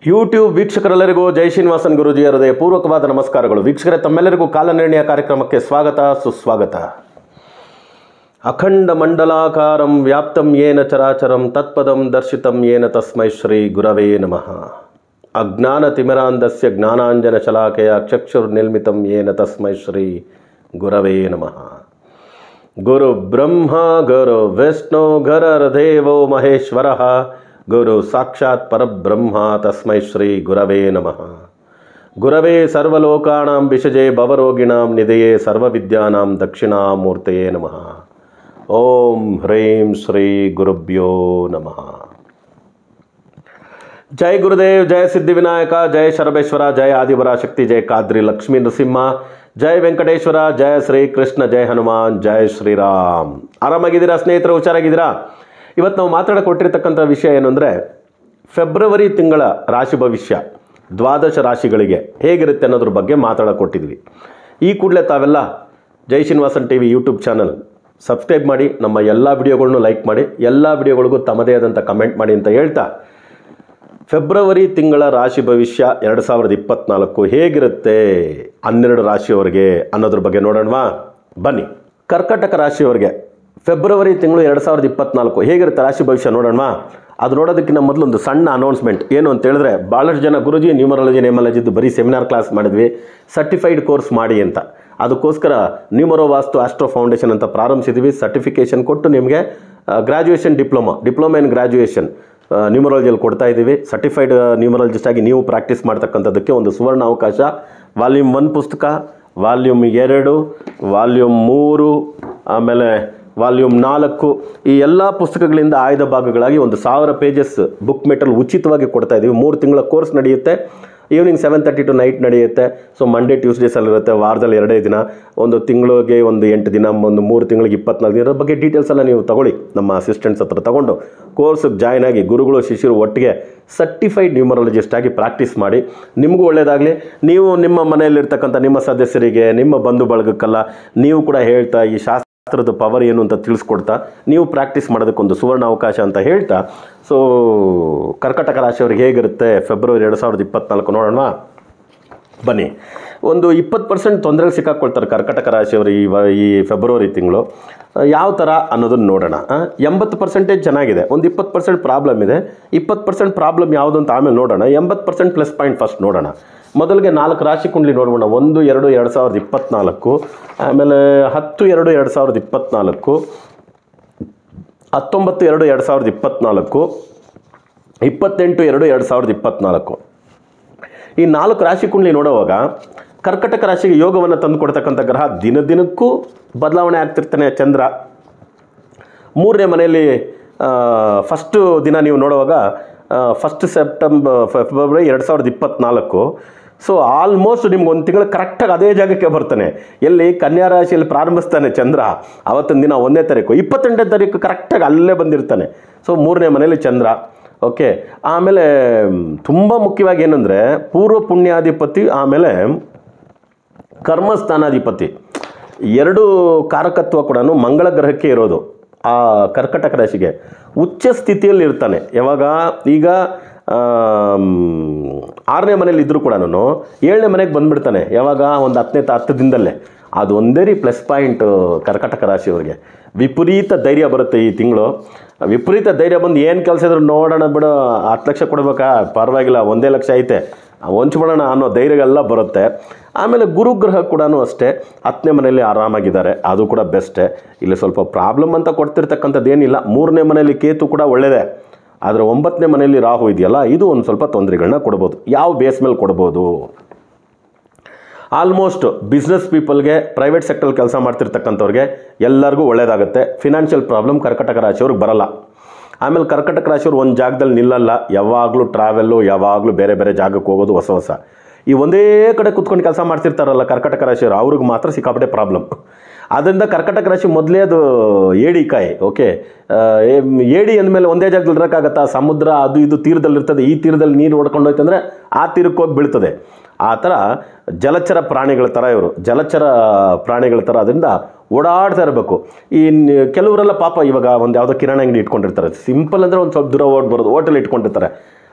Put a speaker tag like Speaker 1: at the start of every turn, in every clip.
Speaker 1: YouTube ವೀಕ್ಷಕರೆಲ್ಲರಿಗೂ ಜೈ ಶ್ರೀನಿವಾಸನ್ ಗುರುಜಿಯ ಹೃದಯಪೂರ್ವಕವಾದ ನಮಸ್ಕಾರಗಳು ವೀಕ್ಷಕರೇ ತಮ್ಮೆಲ್ಲರಿಗೂ ಕಾಲನಿರ್ಣಯ ಕಾರ್ಯಕ್ರಮಕ್ಕೆ ಸ್ವಾಗತ ಸುಸ್ವಾಗತ ಅಖಂಡ ಮಂಡಲಾಕಾರಂ ವ್ಯಾಪ್ತಂ ಯೇನ ಚರಾಚರಂ ತತ್ಪದಂ ದರ್ಶಿತಂ ಯೇನ ತಸ್ಮೈ ಶ್ರೀ ಗುರವೇ ನಮಃ ಅಜ್ಞಾನತಿಮಿರಾಂಧಸ್ಯ ಜ್ಞಾನಾಂಜನ ಶಲಾಕೆಯ ಚಕ್ಷುರ್ನಿರ್ಮಿತಂ ಯೇನ ತಸ್ಮೈ ಶ್ರೀ ಗುರವೇ ನಮಃ ಗುರು ಬ್ರಹ್ಮ ಗುರು ವಿಷ್ಣು ಗುರರ್ದೇವೋ ಮಹೇಶ್ವರ ಗುರು ಸಾಕ್ಷಾತ್ ಪರಬ್ರಹ್ಮ ತಸ್ಮೈ ಶ್ರೀ ಗುರವೇ ನಮಃ ಗುರವೇ ಸರ್ವಲೋಕಾಣಾಂ ವಿಷಜೆ ಭವರೋಗಿಣಾಂ ನಿಧಯೇ ಸರ್ವವಿದ್ಯಾನಾಂ ದಕ್ಷಿಣಾಮೂರ್ತಯೇ ನಮಃ ಓಂ ಹ್ರೀಂ ಶ್ರೀ ಗುರುಭ್ಯೋ ನಮಃ ಜೈ ಗುರುದೇವ್ ಜಯ ಸಿದ್ಧಿವಿನಾಯಕ ಜಯ ಶರಬೇಶ್ವರ ಜಯ ಆದಿವರ ಶಕ್ತಿ ಜಯ ಕಾದ್ರಿ ಲಕ್ಷ್ಮೀ ನೃಸಿಂಹ ಜಯ ವೆಂಕಟೇಶ್ವರ ಜಯ ಶ್ರೀ ಕೃಷ್ಣ ಜಯ ಹನುಮಾನ್ ಜಯ ಶ್ರೀರಾಮ್ ಆರಾಮಾಗಿದ್ದೀರಾ ಸ್ನೇಹಿತರು ಹುಷಾರಾಗಿದ್ದೀರಾ ಇವತ್ತು ನಾವು ಮಾತಾಡಕೊಟ್ಟಿರ್ತಕ್ಕಂಥ ವಿಷಯ ಏನು ಅಂದರೆ ಫೆಬ್ರವರಿ ತಿಂಗಳ ರಾಶಿ ಭವಿಷ್ಯ ದ್ವಾದಶ ರಾಶಿಗಳಿಗೆ ಹೇಗಿರುತ್ತೆ ಅನ್ನೋದ್ರ ಬಗ್ಗೆ ಮಾತಾಡಕೊಟ್ಟಿದ್ವಿ ಈ ಕೂಡಲೇ ತಾವೆಲ್ಲ Jai Srinivasan T V YouTube channel subscribe ಮಾಡಿ ನಮ್ಮ ಎಲ್ಲ ವಿಡಿಯೋಗಳನ್ನು ಲೈಕ್ ಮಾಡಿ ಎಲ್ಲ ವಿಡಿಯೋಗಳಿಗೂ ತಮ್ಮದೇ ಆದಂಥ ಕಮೆಂಟ್ ಮಾಡಿ ಅಂತ ಹೇಳ್ತಾ ಫೆಬ್ರವರಿ ತಿಂಗಳ ರಾಶಿ ಭವಿಷ್ಯ ಎರಡು ಸಾವಿರದ ಇಪ್ಪತ್ನಾಲ್ಕು ಹೇಗಿರುತ್ತೆ ಹನ್ನೆರಡು ರಾಶಿಯವರಿಗೆ ಅನ್ನೋದ್ರ ಬಗ್ಗೆ ನೋಡೋಣವಾ ಬನ್ನಿ ಕರ್ಕಟಕ ರಾಶಿಯವರಿಗೆ ಫೆಬ್ರವರಿ ತಿಂಗಳು ಎರಡು ಸಾವಿರದ ಇಪ್ಪತ್ನಾಲ್ಕು ಹೇಗಿರುತ್ತೆ ರಾಶಿ ಭವಿಷ್ಯ ನೋಡೋಣವಾ ಅದು ನೋಡೋದಕ್ಕಿಂತ ಮೊದಲು ಒಂದು ಸಣ್ಣ ಅನೌನ್ಸ್ಮೆಂಟ್ ಏನು ಅಂತ ಹೇಳಿದ್ರೆ ಭಾಳಷ್ಟು ಜನ ಗುರುಜಿ ನ್ಯೂಮರಾಲಜಿ ನೇಮಾಲಜಿದ್ದು ಬರೀ ಸೆಮಿನಾರ್ ಕ್ಲಾಸ್ ಮಾಡಿದ್ವಿ ಸರ್ಟಿಫೈಡ್ ಕೋರ್ಸ್ ಮಾಡಿ ಅಂತ ಅದಕ್ಕೋಸ್ಕರ ನ್ಯೂಮರೋ ವಾಸ್ತು ಆಸ್ಟ್ರೋ ಫೌಂಡೇಶನ್ ಅಂತ ಪ್ರಾರಂಭಿಸಿದ್ವಿ ಸರ್ಟಿಫಿಕೇಷನ್ ಕೊಟ್ಟು ನಿಮಗೆ graduation diploma diploma in graduation ನ್ಯೂಮರಾಲಜಿಯಲ್ಲಿ ಕೊಡ್ತಾ ಇದ್ದೀವಿ ಸರ್ಟಿಫೈಡ್ ನ್ಯೂಮರಾಲಜಿಸ್ಟ್ ಆಗಿ ನೀವು ಪ್ರಾಕ್ಟೀಸ್ ಮಾಡ್ತಕ್ಕಂಥದ್ದಕ್ಕೆ ಒಂದು ಸುವರ್ಣ ಅವಕಾಶ ವಾಲ್ಯೂಮ್ ಒನ್ ಪುಸ್ತಕ ವಾಲ್ಯೂಮ್ ಎರಡು ವಾಲ್ಯೂಮ್ ಮೂರು ಆಮೇಲೆ ವಾಲ್ಯೂಮ್ ನಾಲ್ಕು ಈ ಎಲ್ಲ ಪುಸ್ತಕಗಳಿಂದ ಆಯ್ದ ಭಾಗಗಳಾಗಿ ಒಂದು ಸಾವಿರ ಪೇಜಸ್ ಬುಕ್ ಮೆಟಲ್ ಉಚಿತವಾಗಿ ಕೊಡ್ತಾ ಇದ್ದೀವಿ ಮೂರು ತಿಂಗಳ ಕೋರ್ಸ್ ನಡೆಯುತ್ತೆ evening seven thirty to night ನಡೆಯುತ್ತೆ ಸೊ ಮಂಡೇ ಟ್ಯೂಸ್ಡೇಸಲ್ಲಿ ಇರುತ್ತೆ ವಾರದಲ್ಲಿ ಎರಡೇ ದಿನ ಒಂದು ತಿಂಗಳಿಗೆ ಒಂದು ಎಂಟು ದಿನ ಒಂದು ಮೂರು ತಿಂಗಳಿಗೆ ಇಪ್ಪತ್ನಾಲ್ಕು ದಿನದ ಬಗ್ಗೆ ಡೀಟೇಲ್ಸ್ ಎಲ್ಲ ನೀವು ತಗೊಳ್ಳಿ ನಮ್ಮ ಅಸಿಸ್ಟೆಂಟ್ಸ್ ಹತ್ರ ತಗೊಂಡು ಕೋರ್ಸಿಗೆ ಜಾಯ್ನ್ ಆಗಿ ಗುರುಗಳು ಶಿಷ್ಯರು ಒಟ್ಟಿಗೆ ಸರ್ಟಿಫೈಡ್ ನ್ಯೂಮರಾಲಜಿಸ್ಟ್ ಆಗಿ ಪ್ರಾಕ್ಟೀಸ್ ಮಾಡಿ ನಿಮಗೂ ಒಳ್ಳೆಯದಾಗಲಿ ನೀವು ನಿಮ್ಮ ಮನೆಯಲ್ಲಿರ್ತಕ್ಕಂಥ ನಿಮ್ಮ ಸದಸ್ಯರಿಗೆ ನಿಮ್ಮ ಬಂಧು ಬಳಗಕ್ಕೆಲ್ಲ ನೀವು ಕೂಡ ಹೇಳ್ತಾ ಈ ಶಾಸ್ತ್ರ ಶಾಸ್ತ್ರದ ಪವರ್ ಏನು ಅಂತ ತಿಳಿಸ್ಕೊಡ್ತಾ ನೀವು ಪ್ರಾಕ್ಟೀಸ್ ಮಾಡೋದಕ್ಕೊಂದು ಸುವರ್ಣ ಅವಕಾಶ ಅಂತ ಹೇಳ್ತಾ ಸೊ ಕರ್ಕಟಕ ರಾಶಿಯವ್ರಿಗೆ ಹೇಗಿರುತ್ತೆ ಫೆಬ್ರವರಿ ಎರಡು ಸಾವಿರದ ಇಪ್ಪತ್ನಾಲ್ಕು ನೋಡೋಣ ಬನ್ನಿ ಒಂದು ಇಪ್ಪತ್ತು ಪರ್ಸೆಂಟ್ ತೊಂದರೆಗೆ ಸಿಕ್ಕಾಕೊಳ್ತಾರೆ ಕರ್ಕಟಕ ರಾಶಿಯವರು ಈ ವ ಈ ಫೆಬ್ರವರಿ ತಿಂಗಳು ಯಾವ ಥರ ಅನ್ನೋದನ್ನು ನೋಡೋಣ ಆ, ಎಂಬತ್ತು ಪರ್ಸೆಂಟೇಜ್ ಚೆನ್ನಾಗಿದೆ ಒಂದು ಇಪ್ಪತ್ತು ಪರ್ಸೆಂಟ್ ಪ್ರಾಬ್ಲಮ್ ಇದೆ ಇಪ್ಪತ್ತು ಪರ್ಸೆಂಟ್ ಪ್ರಾಬ್ಲಮ್ ಯಾವುದು ಅಂತ ಆಮೇಲೆ ನೋಡೋಣ ಎಂಬತ್ತು ಪರ್ಸೆಂಟ್ ಪ್ಲಸ್ ಪಾಯಿಂಟ್ ಫಸ್ಟ್ ನೋಡೋಣ ಮೊದಲಿಗೆ ನಾಲ್ಕು ರಾಶಿ ಕುಂಡ್ಲಿ ನೋಡೋಣ ಒಂದು ಎರಡು ಎರಡು ಸಾವಿರದ ಇಪ್ಪತ್ತ್ನಾಲ್ಕು ಆಮೇಲೆ ಹತ್ತು ಎರಡು ಎರಡು ಸಾವಿರದ ಇಪ್ಪತ್ತ್ನಾಲ್ಕು ಹತ್ತೊಂಬತ್ತು ಎರಡು ಎರಡು ಸಾವಿರದ ಇಪ್ಪತ್ತ್ನಾಲ್ಕು ಇಪ್ಪತ್ತೆಂಟು ಎರಡು ಎರಡು ಸಾವಿರದ ಇಪ್ಪತ್ತ್ನಾಲ್ಕು ಈ ನಾಲ್ಕು ರಾಶಿ ಕುಂಡ್ಲಿ ನೋಡುವಾಗ ಕರ್ಕಟಕ ರಾಶಿಗೆ ಯೋಗವನ್ನು ತಂದುಕೊಡ್ತಕ್ಕಂಥ ಗ್ರಹ ದಿನ ದಿನಕ್ಕೂ ಬದಲಾವಣೆ ಆಗ್ತಿರ್ತಾನೆ ಚಂದ್ರ ಮೂರನೇ ಮನೆಯಲ್ಲಿ ಫಸ್ಟು ದಿನ ನೀವು ನೋಡುವಾಗ ಫಸ್ಟ್ ಸೆಪ್ಟೆಂಬರ್ ಫೆಬ್ರವರಿ ಎರಡು ಸಾವಿರದ ಇಪ್ಪತ್ತ್ನಾಲ್ಕು ಸೊ ಆಲ್ಮೋಸ್ಟ್ ನಿಮ್ಗೆ ಒಂದು ತಿಂಗಳು ಕರೆಕ್ಟಾಗಿ ಅದೇ ಜಾಗಕ್ಕೆ ಬರ್ತಾನೆ ಎಲ್ಲಿ ಕನ್ಯಾ ರಾಶಿಯಲ್ಲಿ ಪ್ರಾರಂಭಿಸ್ತಾನೆ ಚಂದ್ರ ಅವತ್ತಿನ ದಿನ ಒಂದನೇ ತಾರೀಕು ಇಪ್ಪತ್ತೆಂಟನೇ ತಾರೀಕು ಕರೆಕ್ಟಾಗಿ ಅಲ್ಲೇ ಬಂದಿರ್ತಾನೆ ಸೊ ಮೂರನೇ ಮನೆಯಲ್ಲಿ ಚಂದ್ರ ಓಕೆ ಆಮೇಲೆ ತುಂಬ ಮುಖ್ಯವಾಗಿ ಏನಂದರೆ ಪೂರ್ವ ಪುಣ್ಯಾಧಿಪತಿ ಆಮೇಲೆ ಕರ್ಮಸ್ಥಾನಾಧಿಪತಿ ಎರಡು ಕಾರಕತ್ವ ಕೂಡ ಮಂಗಳ ಗ್ರಹಕ್ಕೆ ಇರೋದು ಆ ಕರ್ಕಟಕ ರಾಶಿಗೆ ಉಚ್ಚ ಸ್ಥಿತಿಯಲ್ಲಿ ಇರ್ತಾನೆ ಯಾವಾಗ ಈಗ ಆಮ್, ಆರನೇ ಮನೇಲಿ ಇದ್ದರೂ ಕೂಡ ಏಳನೇ ಮನೆಗೆ ಬಂದುಬಿಡ್ತಾನೆ ಯಾವಾಗ ಒಂದು ಹತ್ತನೇ ತ- ಹತ್ತು ದಿನದಲ್ಲೇ ಅದು ಒಂದೇ ರೀ ಪ್ಲಸ್ ಪಾಯಿಂಟ್ ಕರ್ಕಟಕ ರಾಶಿಯವರಿಗೆ ವಿಪರೀತ ಧೈರ್ಯ ಬರುತ್ತೆ ಈ ತಿಂಗಳು ವಿಪರೀತ ಧೈರ್ಯ ಬಂದು ಏನು ಕೆಲಸ ಇದ್ರು ನೋಡೋಣ ಬಿಡು ಹತ್ತು ಲಕ್ಷ ಕೊಡ್ಬೇಕಾ ಪರವಾಗಿಲ್ಲ ಒಂದೇ ಲಕ್ಷ ಐತೆ ಹೊಂಚ್ಬಿಡೋಣ ಅನ್ನೋ ಧೈರ್ಯಗೆಲ್ಲ ಬರುತ್ತೆ ಆಮೇಲೆ ಗುರುಗ್ರಹ ಕೂಡ ಅಷ್ಟೇ ಹತ್ತನೇ ಮನೆಯಲ್ಲಿ ಆರಾಮಾಗಿದ್ದಾರೆ ಅದು ಕೂಡ ಬೆಸ್ಟೇ ಇಲ್ಲಿ ಸ್ವಲ್ಪ ಪ್ರಾಬ್ಲಮ್ ಅಂತ ಕೊಡ್ತಿರ್ತಕ್ಕಂಥದ್ದು ಏನಿಲ್ಲ ಮೂರನೇ ಮನೆಯಲ್ಲಿ ಕೇತು ಕೂಡ ಒಳ್ಳೆಯದೇ ಆದರೆ ಒಂಬತ್ತನೇ ಮನೆಯಲ್ಲಿ ರಾಹು ಇದೆಯಲ್ಲ ಇದು ಒಂದು ಸ್ವಲ್ಪ ತೊಂದರೆಗಳನ್ನ ಕೊಡ್ಬೋದು ಯಾವ ಬೇಸ್ ಮೇಲೆ ಕೊಡ್ಬೋದು ಆಲ್ಮೋಸ್ಟ್ ಬಿಸ್ನೆಸ್ ಪೀಪಲ್ಗೆ ಪ್ರೈವೇಟ್ ಸೆಕ್ಟರ್ ಕೆಲಸ ಮಾಡ್ತಿರ್ತಕ್ಕಂಥವ್ರಿಗೆ ಎಲ್ಲರಿಗೂ ಒಳ್ಳೆಯದಾಗುತ್ತೆ ಫಿನಾನ್ಷಿಯಲ್ ಪ್ರಾಬ್ಲಮ್ ಕರ್ಕಟಕ ರಾಶಿಯವ್ರಿಗೆ ಬರಲ್ಲ ಆಮೇಲೆ ಕರ್ಕಟಕ ರಾಶಿಯವ್ರು ಒಂದು ಜಾಗದಲ್ಲಿ ನಿಲ್ಲಲ್ಲ ಯಾವಾಗಲೂ ಟ್ರಾವೆಲ್ಲು ಯಾವಾಗಲೂ ಬೇರೆ ಬೇರೆ ಜಾಗಕ್ಕೆ ಹೋಗೋದು ಹೊಸ ಹೊಸ ಈ ಒಂದೇ ಕಡೆ ಕುತ್ಕೊಂಡು ಕೆಲಸ ಮಾಡ್ತಿರ್ತಾರಲ್ಲ ಕರ್ಕಟಕ ರಾಶಿಯವರು ಅವ್ರಿಗೆ ಮಾತ್ರ ಸಿಕ್ಕಾಪಟ್ಟೆ ಪ್ರಾಬ್ಲಮ್ ಆದ್ದರಿಂದ ಕರ್ಕಟಕ ರಾಶಿ ಮೊದಲೇ ಅದು ಏಡಿ ಕಾಯಿ ಓಕೆ ಏಡಿ ಅಂದಮೇಲೆ ಒಂದೇ ಜಾಗದಲ್ಲಿ ಇರೋಕ್ಕಾಗತ್ತಾ ಸಮುದ್ರ ಅದು ಇದು ತೀರದಲ್ಲಿರ್ತದೆ ಈ ತೀರದಲ್ಲಿ ನೀರು ಹೊಡ್ಕೊಂಡು ಹೋಯ್ತಂದ್ರೆ ಆ ತೀರಕ್ಕೆ ಹೋಗಿ ಬೀಳ್ತದೆ ಆ ಥರ ಜಲಚರ ಪ್ರಾಣಿಗಳ ಥರ ಇವರು ಜಲಚರ ಪ್ರಾಣಿಗಳ ಥರ ಅದರಿಂದ ಓಡಾಡ್ತಾ ಇರಬೇಕು ಈ ನ- ಕೆಲವರೆಲ್ಲ ಪಾಪ ಇವಾಗ ಒಂದು ಯಾವುದೋ ಕಿರಾಣಿ ಅಂಗಡಿ ಇಟ್ಕೊಂಡಿರ್ತಾರೆ ಸಿಂಪಲ್ ಅಂದರೆ ಒಂದು ಸ್ವಲ್ಪ ದೂರ ಓಡ್ ಬರೋದು ಹೋಟೆಲ್ ಇಟ್ಕೊಂಡಿರ್ತಾರೆ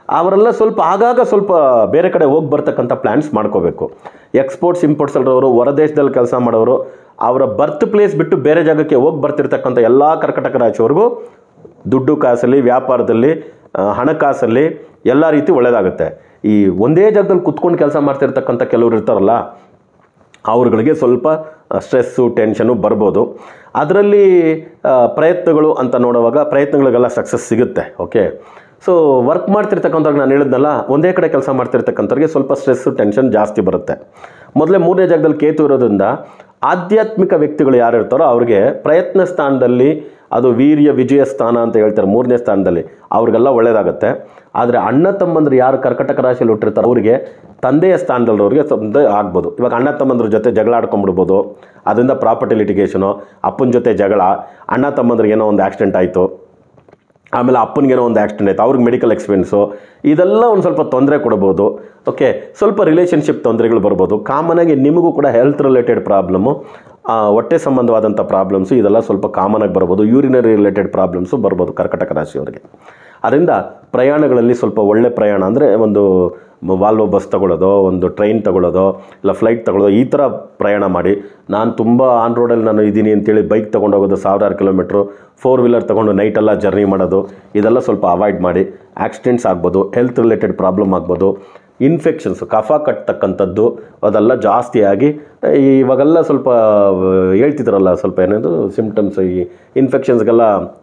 Speaker 1: ಅವರೆಲ್ಲ ಸ್ವಲ್ಪ ಆಗಾಗ ಸ್ವಲ್ಪ ಬೇರೆ ಕಡೆ ಹೋಗಿ ಬರ್ತಕ್ಕಂಥ ಪ್ಲ್ಯಾನ್ಸ್ ಮಾಡ್ಕೋಬೇಕು ಎಕ್ಸ್ಪೋರ್ಟ್ಸ್ ಇಂಪೋರ್ಟ್ಸ್ ಅಲ್ಲವರು ಹೊರದೇಶದಲ್ಲಿ ಕೆಲಸ ಮಾಡೋರು ಅವರ ಬರ್ತ್ ಪ್ಲೇಸ್ ಬಿಟ್ಟು ಬೇರೆ ಜಾಗಕ್ಕೆ ಹೋಗಿ ಬರ್ತಿರ್ತಕ್ಕಂಥ ಎಲ್ಲ ಕರ್ಕಟಕ ರಾಶಿಯವ್ರಿಗೂ ದುಡ್ಡು ಕಾಸಲ್ಲಿ ವ್ಯಾಪಾರದಲ್ಲಿ ಆ, ಹಣಕಾಸಲ್ಲಿ ಎಲ್ಲ ರೀತಿ ಒಳ್ಳೆಯದಾಗುತ್ತೆ ಈ ಒಂದೇ ಜಾಗದಲ್ಲಿ ಕುತ್ಕೊಂಡು ಕೆಲಸ ಮಾಡ್ತಿರ್ತಕ್ಕಂಥ ಕೆಲವರು ಇರ್ತಾರಲ್ಲ ಅವ್ರುಗಳಿಗೆ ಸ್ವಲ್ಪ ಸ್ಟ್ರೆಸ್ಸು ಟೆನ್ಷನು ಬರ್ಬೋದು ಅದರಲ್ಲಿ ಆ, ಪ್ರಯತ್ನಗಳು ಅಂತ ನೋಡುವಾಗ ಪ್ರಯತ್ನಗಳಿಗೆಲ್ಲ ಸಕ್ಸಸ್ ಸಿಗುತ್ತೆ ಓಕೆ ಸೊ ವರ್ಕ್ ಮಾಡ್ತಿರ್ತಕ್ಕಂಥವ್ರಿಗೆ ನಾನು ಹೇಳಿದ್ನಲ್ಲ ಒಂದೇ ಕಡೆ ಕೆಲಸ ಮಾಡ್ತಿರ್ತಕ್ಕಂಥವ್ರಿಗೆ ಸ್ವಲ್ಪ ಸ್ಟ್ರೆಸ್ಸು ಟೆನ್ಷನ್ ಜಾಸ್ತಿ ಬರುತ್ತೆ ಮೊದಲೇ ಮೂರನೇ ಜಾಗದಲ್ಲಿ ಕೇತು ಇರೋದ್ರಿಂದ ಆಧ್ಯಾತ್ಮಿಕ ವ್ಯಕ್ತಿಗಳು ಯಾರು ಇರ್ತಾರೋ ಅವ್ರಿಗೆ ಪ್ರಯತ್ನ ಸ್ಥಾನದಲ್ಲಿ ಅದು ವೀರ್ಯ ವಿಜಯ ಸ್ಥಾನ ಅಂತ ಹೇಳ್ತಾರೆ ಮೂರನೇ ಸ್ಥಾನದಲ್ಲಿ ಅವ್ರಿಗೆಲ್ಲ ಒಳ್ಳೆಯದಾಗುತ್ತೆ ಆದರೆ ಅಣ್ಣ ತಮ್ಮಂದ್ರು ಯಾರು ಕರ್ಕಟಕ ರಾಶಿಯಲ್ಲಿ ಹುಟ್ಟಿರ್ತಾರೆ ಅವರಿಗೆ ತಂದೆಯ ಸ್ಥಾನದಲ್ಲಿರೋರಿಗೆ ತೊಂದರೆ ಆಗ್ಬೋದು ಇವಾಗ ಅಣ್ಣ ತಮ್ಮಂದ್ರ ಜೊತೆ ಜಗಳ ಆಡ್ಕೊಂಡ್ಬಿಡ್ಬೋದು ಅದರಿಂದ ಪ್ರಾಪರ್ಟಿ ಲಿಟಿಗೇಷನು ಅಪ್ಪನ ಜೊತೆ ಜಗಳ ಅಣ್ಣ ತಮ್ಮಂದ್ರಿಗೆ ಏನೋ ಒಂದು ಆಕ್ಸಿಡೆಂಟ್ ಆಯಿತು ಆಮೇಲೆ ಅಪ್ಪನಿಗೇನೋ ಒಂದು ಆಕ್ಸಿಡೆಂಟ್ ಆಯಿತು ಅವ್ರಿಗೆ ಮೆಡಿಕಲ್ ಎಕ್ಸ್ಪೆನ್ಸು ಇದೆಲ್ಲ ಒಂದು ಸ್ವಲ್ಪ ತೊಂದರೆ ಕೊಡ್ಬೋದು ಓಕೆ ಸ್ವಲ್ಪ ರಿಲೇಷನ್ಶಿಪ್ ತೊಂದರೆಗಳು ಬರ್ಬೋದು ಕಾಮನಾಗಿ ನಿಮಗೂ ಕೂಡ ಹೆಲ್ತ್ ರಿಲೇಟೆಡ್ ಪ್ರಾಬ್ಲಮ್ಮು ಹೊಟ್ಟೆ ಸಂಬಂಧವಾದಂಥ ಪ್ರಾಬ್ಲಮ್ಸು ಇದೆಲ್ಲ ಸ್ವಲ್ಪ ಕಾಮನಾಗಿ ಬರ್ಬೋದು ಯೂರಿನರಿ ರಿಲೇಟೆಡ್ ಪ್ರಾಬ್ಲಮ್ಸು ಬರ್ಬೋದು ಕರ್ಕಟಕ ರಾಶಿಯವರಿಗೆ ಅದರಿಂದ ಪ್ರಯಾಣಗಳಲ್ಲಿ ಸ್ವಲ್ಪ ಒಳ್ಳೆ ಪ್ರಯಾಣ ಅಂದರೆ ಒಂದು ವಾಲ್ವೋ ಬಸ್ ತಗೊಳ್ಳೋದು ಒಂದು ಟ್ರೈನ್ ತಗೊಳ್ಳೋದು ಇಲ್ಲ ಫ್ಲೈಟ್ ತಗೊಳ್ಳೋದು ಈ ಥರ ಪ್ರಯಾಣ ಮಾಡಿ ನಾನು ತುಂಬ ಆನ್ ರೋಡಲ್ಲಿ ನಾನು ಇದ್ದೀನಿ ಅಂತೇಳಿ ಬೈಕ್ ತೊಗೊಂಡೋಗೋದು ಸಾವಿರಾರು ಕಿಲೋಮೀಟ್ರು ಫೋರ್ ವೀಲರ್ ತೊಗೊಂಡು ನೈಟೆಲ್ಲ ಜರ್ನಿ ಮಾಡೋದು ಇದೆಲ್ಲ ಸ್ವಲ್ಪ ಅವಾಯ್ಡ್ ಮಾಡಿ ಆಕ್ಸಿಡೆಂಟ್ಸ್ ಆಗ್ಬೋದು ಹೆಲ್ತ್ ರಿಲೇಟೆಡ್ ಪ್ರಾಬ್ಲಮ್ ಆಗ್ಬೋದು ಇನ್ಫೆಕ್ಷನ್ಸ್ ಕಫ ಕಟ್ತಕ್ಕಂಥದ್ದು ಅದೆಲ್ಲ ಜಾಸ್ತಿಯಾಗಿ ಇವಾಗೆಲ್ಲ ಸ್ವಲ್ಪ ಹೇಳ್ತಿದ್ದಾರಲ್ಲ ಸ್ವಲ್ಪ ಏನೇದು ಸಿಮ್ಟಮ್ಸ್ ಈ ಇನ್ಫೆಕ್ಷನ್ಸ್ಗೆಲ್ಲ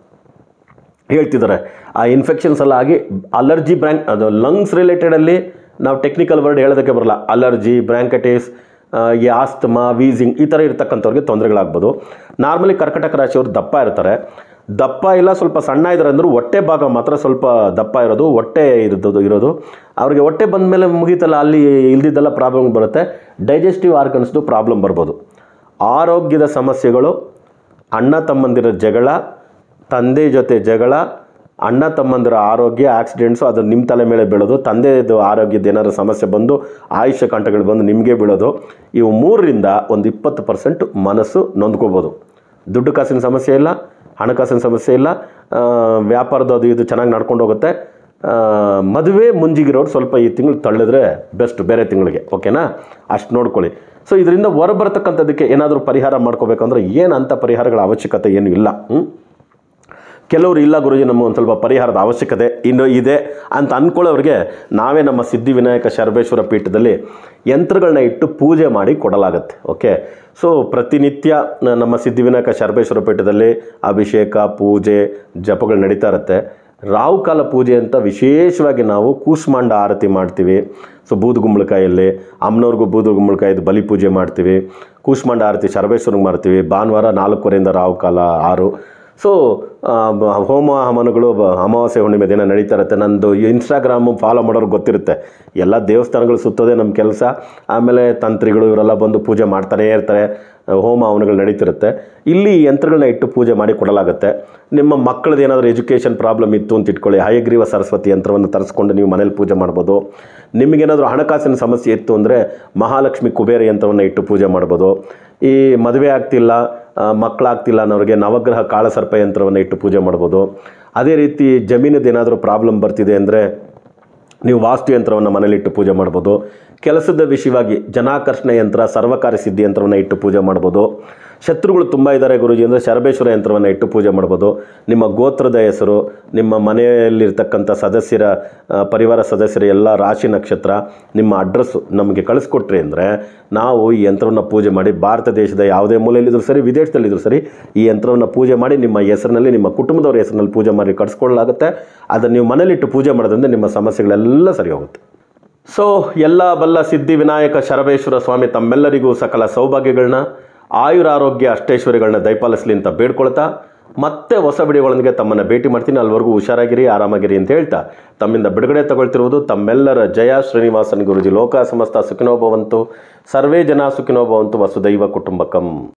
Speaker 1: ಹೇಳ್ತಿದ್ದಾರೆ ಆ ಇನ್ಫೆಕ್ಷನ್ಸ್ ಎಲ್ಲ ಆಗಿ ಅಲರ್ಜಿ ಬ್ರ್ಯಾಂಕ್ ಅದು ಲಂಗ್ಸ್ ರಿಲೇಟೆಡಲ್ಲಿ ನಾವು ಟೆಕ್ನಿಕಲ್ ವರ್ಡ್ ಹೇಳೋದಕ್ಕೆ ಬರಲ್ಲ ಅಲರ್ಜಿ ಬ್ರ್ಯಾಂಕಟೈಸ್ ಈ ಆಸ್ತಮಾ ವೀಸಿಂಗ್ ಈ ಥರ ಇರ್ತಕ್ಕಂಥವ್ರಿಗೆ ತೊಂದರೆಗಳಾಗ್ಬೋದು ನಾರ್ಮಲಿ ಕರ್ಕಟಕ ರಾಶಿಯವರು ದಪ್ಪ ಇರ್ತಾರೆ ದಪ್ಪ ಇಲ್ಲ ಸ್ವಲ್ಪ ಸಣ್ಣ ಇದ್ದಾರೆ ಅಂದರೂ ಹೊಟ್ಟೆ ಭಾಗ ಮಾತ್ರ ಸ್ವಲ್ಪ ದಪ್ಪ ಇರೋದು ಹೊಟ್ಟೆ ಇರೋದು ಇರೋದು ಅವ್ರಿಗೆ ಹೊಟ್ಟೆ ಬಂದ ಮೇಲೆ ಮುಗೀತಲ್ಲ ಅಲ್ಲಿ ಇಲ್ದಿದ್ದೆಲ್ಲ ಪ್ರಾಬ್ಲಮ್ ಬರುತ್ತೆ ಡೈಜೆಸ್ಟಿವ್ ಆರ್ಗನ್ಸ್ದು ಪ್ರಾಬ್ಲಮ್ ಬರ್ಬೋದು ಆರೋಗ್ಯದ ಸಮಸ್ಯೆಗಳು ಅಣ್ಣ ತಮ್ಮಂದಿರ ಜಗಳ ತಂದೆ ಜೊತೆ ಜಗಳ ಅಣ್ಣ ತಮ್ಮಂದಿರ ಆರೋಗ್ಯ ಆಕ್ಸಿಡೆಂಟ್ಸು ಅದು ನಿಮ್ಮ ತಲೆ ಮೇಲೆ ಬೀಳೋದು ತಂದೆದು ಆರೋಗ್ಯದ ಏನಾದ್ರು ಸಮಸ್ಯೆ ಬಂದು ಆಯುಷ್ಯ ಕಂಠಗಳು ಬಂದು ನಿಮಗೆ ಬೀಳೋದು ಇವು ಮೂರರಿಂದ ಒಂದು ಇಪ್ಪತ್ತು ಪರ್ಸೆಂಟ್ ಮನಸ್ಸು ನೊಂದ್ಕೋಬೋದು ದುಡ್ಡು ಕಾಸಿನ ಸಮಸ್ಯೆ ಇಲ್ಲ ಹಣಕಾಸಿನ ಸಮಸ್ಯೆ ಇಲ್ಲ ಆ, ವ್ಯಾಪಾರದ ಅದು ಇದು ಚೆನ್ನಾಗಿ ನಡ್ಕೊಂಡು ಹೋಗುತ್ತೆ ಆ, ಮದುವೆ ಮುಂಜಿಗಿರೋರು ಸ್ವಲ್ಪ ಈ ತಿಂಗಳು ತಳ್ಳಿದ್ರೆ ಬೆಸ್ಟ್ ಬೇರೆ ತಿಂಗಳಿಗೆ ಓಕೆನಾ ಅಷ್ಟು ನೋಡ್ಕೊಳ್ಳಿ ಸೊ ಇದರಿಂದ ಹೊರಬರ್ತಕ್ಕಂಥದ್ದಕ್ಕೆ ಏನಾದರೂ ಪರಿಹಾರ ಮಾಡ್ಕೋಬೇಕಂದ್ರೆ ಏನು ಅಂಥ ಪರಿಹಾರಗಳ ಅವಶ್ಯಕತೆ ಏನು ಇಲ್ಲ ಹ್ಞೂ ಕೆಲವರು ಇಲ್ಲ ಗುರುಜಿ ನಮ್ಮ ಒಂದು ಸ್ವಲ್ಪ ಪರಿಹಾರದ ಅವಶ್ಯಕತೆ ಇನ್ನು ಇದೆ ಅಂತ ಅಂದ್ಕೊಳ್ಳೋರಿಗೆ ನಾವೇ ನಮ್ಮ ಸಿದ್ಧಿವಿನಾಯಕ ಶರಬೇಶ್ವರ ಪೀಠದಲ್ಲಿ ಯಂತ್ರಗಳನ್ನ ಇಟ್ಟು ಪೂಜೆ ಮಾಡಿ ಕೊಡಲಾಗತ್ತೆ ಓಕೆ ಸೊ ಪ್ರತಿನಿತ್ಯ ನ- ನಮ್ಮ ಸಿದ್ಧಿವಿನಾಯಕ ಶರಬೇಶ್ವರ ಪೀಠದಲ್ಲಿ ಅಭಿಷೇಕ ಪೂಜೆ ಜಪಗಳು ನಡೀತಾ ಇರುತ್ತೆ ರಾಹುಕಾಲ ಪೂಜೆ ಅಂತ ವಿಶೇಷವಾಗಿ ನಾವು ಕೂಷ್ಮಾಂಡ ಆರತಿ ಮಾಡ್ತೀವಿ ಸೊ ಬೂದುಗುಂಬಳಕಾಯಲ್ಲಿ ಅಮ್ಮನವ್ರಿಗೂ ಬೂದುಗುಂಬಳಕಾಯಿದು ಬಲಿ ಪೂಜೆ ಮಾಡ್ತೀವಿ ಕೂಷ್ಮಾಂಡ ಆರತಿ ಶರಬೇಶ್ವರಂಗೆ ಮಾಡ್ತೀವಿ ಭಾನುವಾರ ನಾಲ್ಕೂವರೆಯಿಂದ ರಾಹುಕಾಲ ಆರು ಸೊ ಆ, ಬ- ಹೋಮ ಹವನಗಳು ಬ- ಅಮಾವಾಸ್ಯೆ ಹುಣ್ಣಿಮೆ ದಿನ ನಡೀತಾ ಇರುತ್ತೆ ನಂದು ಇನ್ಸ್ಟಾಗ್ರಾಮು ಫಾಲೋ ಮಾಡೋರು ಗೊತ್ತಿರುತ್ತೆ ಎಲ್ಲ ದೇವಸ್ಥಾನಗಳು ಸುತ್ತೋದೇ ನಮ್ಮ ಕೆಲಸ ಆಮೇಲೆ ತಂತ್ರಿಗಳು ಇವರೆಲ್ಲ ಬಂದು ಪೂಜೆ ಮಾಡ್ತಾನೇ ಇರ್ತಾರೆ ಹೋಮ ಹವನಗಳು ನಡೀತಿರುತ್ತೆ ಇಲ್ಲಿ ಈ ಯಂತ್ರಗಳನ್ನ ಇಟ್ಟು ಪೂಜೆ ಮಾಡಿ ಕೊಡಲಾಗುತ್ತೆ ನಿಮ್ಮ ಮಕ್ಕಳದ್ದು ಏನಾದರೂ ಎಜುಕೇಷನ್ ಪ್ರಾಬ್ಲಮ್ ಇತ್ತು ಅಂತ ಇಟ್ಕೊಳ್ಳಿ ಹಯಗ್ರೀವ ಸರಸ್ವತಿ ಯಂತ್ರವನ್ನು ತರಿಸ್ಕೊಂಡು ನೀವು ಮನೇಲಿ ಪೂಜೆ ಮಾಡ್ಬೋದು ನಿಮಗೇನಾದರೂ ಹಣಕಾಸಿನ ಸಮಸ್ಯೆ ಇತ್ತು ಅಂದರೆ ಮಹಾಲಕ್ಷ್ಮಿ ಕುಬೇರ ಯಂತ್ರವನ್ನು ಇಟ್ಟು ಪೂಜೆ ಮಾಡ್ಬೋದು ಈ ಮದುವೆ ಆಗ್ತಿಲ್ಲ ಆ, ಮಕ್ಕಳಾಗ್ತಿಲ್ಲ ಅನ್ನೋರಿಗೆ ನವಗ್ರಹ ಕಾಳಸರ್ಪ ಯಂತ್ರವನ್ನು ಇಟ್ಟು ಪೂಜೆ ಮಾಡ್ಬೋದು ಅದೇ ರೀತಿ ಜಮೀನದ್ದು ಏನಾದರೂ ಪ್ರಾಬ್ಲಮ್ ಬರ್ತಿದೆ ಅಂದರೆ ನೀವು ವಾಸ್ತು ಯಂತ್ರವನ್ನು ಮನೇಲಿಟ್ಟು ಪೂಜೆ ಮಾಡ್ಬೋದು ಕೆಲಸದ ವಿಷಯವಾಗಿ ಜನಾಕರ್ಷಣೆ ಯಂತ್ರ ಸರ್ವಕಾರ್ಯ ಸಿದ್ಧಿ ಯಂತ್ರವನ್ನು ಇಟ್ಟು ಪೂಜೆ ಮಾಡ್ಬೋದು ಶತ್ರುಗಳು ತುಂಬ ಇದ್ದಾರೆ ಗುರುಜಿ ಅಂದರೆ ಶರಬೇಶ್ವರ ಯಂತ್ರವನ್ನು ಇಟ್ಟು ಪೂಜೆ ಮಾಡ್ಬೋದು ನಿಮ್ಮ ಗೋತ್ರದ ಹೆಸರು ನಿಮ್ಮ ಮನೆಯಲ್ಲಿರ್ತಕ್ಕಂಥ ಸದಸ್ಯರ ಆ, ಪರಿವಾರ ಸದಸ್ಯರ ಎಲ್ಲ ರಾಶಿ ನಕ್ಷತ್ರ ನಿಮ್ಮ ಅಡ್ರೆಸ್ಸು ನಮಗೆ ಕಳಿಸ್ಕೊಟ್ರಿ ಅಂದರೆ ನಾವು ಈ ಯಂತ್ರವನ್ನು ಪೂಜೆ ಮಾಡಿ ಭಾರತ ದೇಶದ ಯಾವುದೇ ಮೂಲೆಯಲ್ಲಿದ್ದರೂ ಸರಿ ವಿದೇಶದಲ್ಲಿದ್ದರೂ ಸರಿ ಈ ಯಂತ್ರವನ್ನು ಪೂಜೆ ಮಾಡಿ ನಿಮ್ಮ ಹೆಸರಿನಲ್ಲಿ ನಿಮ್ಮ ಕುಟುಂಬದವರ ಹೆಸರಿನಲ್ಲಿ ಪೂಜೆ ಮಾಡಿ ಕಳಿಸ್ಕೊಳ್ಳಲಾಗುತ್ತೆ ಅದನ್ನು ನೀವು ಮನೇಲಿಟ್ಟು ಪೂಜೆ ಮಾಡೋದ್ರಿಂದ ನಿಮ್ಮ ಸಮಸ್ಯೆಗಳೆಲ್ಲ ಸರಿ ಹೋಗುತ್ತೆ ಸೊ ಎಲ್ಲ ಬಲ್ಲ ಸಿದ್ಧಿ ವಿನಾಯಕ ಶರಬೇಶ್ವರ ಸ್ವಾಮಿ ತಮ್ಮೆಲ್ಲರಿಗೂ ಸಕಲ ಸೌಭಾಗ್ಯಗಳನ್ನ ಆಯುರಾರೋಗ್ಯ ಅಷ್ಟೈಶ್ವರ್ಯಗಳನ್ನ ದಯಪಾಲಿಸಲಿ ಅಂತ ಬೇಡ್ಕೊಳ್ತಾ ಮತ್ತೆ ಹೊಸ ವಿಡಿಯೋಗಳೊಂದಿಗೆ ತಮ್ಮನ್ನು ಭೇಟಿ ಮಾಡ್ತೀನಿ ಅಲ್ಲಿವರೆಗೂ ಹುಷಾರಾಗಿರಿ ಆರಾಮಾಗಿರಿ ಅಂತ ಹೇಳ್ತಾ ತಮ್ಮಿಂದ ಬಿಡುಗಡೆ ತಗೊಳ್ತಿರುವುದು ತಮ್ಮೆಲ್ಲರ ಜಯ ಶ್ರೀನಿವಾಸನ್ ಗುರುಜಿ ಲೋಕ ಸಮಸ್ತ ಸುಖಿನೋ ಭವಂತು ಸರ್ವೇ ಜನ ಸುಖಿನೋ ಭವಂತು ವಸುದೈವ ಕುಟುಂಬಕಂ